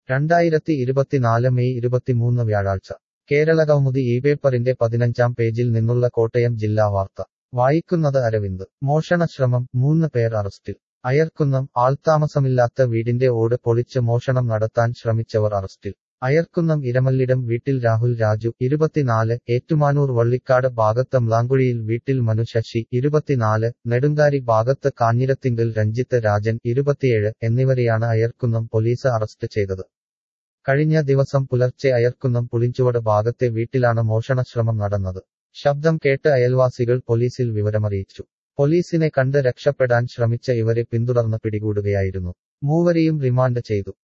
രണ്ടായിരത്തി ഇരുപത്തിനാല് മെയ് ഇരുപത്തിമൂന്ന് വ്യാഴാഴ്ച കേരളകൗമുദി ഈ പേപ്പറിന്റെ പതിനഞ്ചാം പേജിൽ നിന്നുള്ള കോട്ടയം ജില്ലാ വാർത്ത വായിക്കുന്നത് അരവിന്ദ് മോഷണശ്രമം മൂന്ന് പേർ അറസ്റ്റിൽ അയർക്കുന്നം ആൾത്താമസമില്ലാത്ത വീടിന്റെ ഓട് പൊളിച്ച് മോഷണം നടത്താൻ ശ്രമിച്ചവർ അറസ്റ്റിൽ അയർക്കുന്നം ഇരമല്ലിടം വീട്ടിൽ രാഹുൽ രാജു ഇരുപത്തിനാല് ഏറ്റുമാനൂർ വള്ളിക്കാട് ഭാഗത്ത് മ്ലാങ്കുഴിയിൽ വീട്ടിൽ മനു ശശി ഇരുപത്തിനാല് നെടുങ്കാരി ഭാഗത്ത് കാഞ്ഞിരത്തിങ്കൽ രഞ്ജിത്ത് രാജൻ ഇരുപത്തിയേഴ് എന്നിവരെയാണ് അയർക്കുന്നം പോലീസ് അറസ്റ്റ് ചെയ്തത് കഴിഞ്ഞ ദിവസം പുലർച്ചെ അയർക്കുന്നം പുളിഞ്ചുവട് ഭാഗത്തെ വീട്ടിലാണ് മോഷണശ്രമം നടന്നത് ശബ്ദം കേട്ട് അയൽവാസികൾ പോലീസിൽ വിവരമറിയിച്ചു പോലീസിനെ കണ്ട് രക്ഷപ്പെടാൻ ശ്രമിച്ച ഇവരെ പിന്തുടർന്ന് പിടികൂടുകയായിരുന്നു മൂവരെയും റിമാൻഡ് ചെയ്തു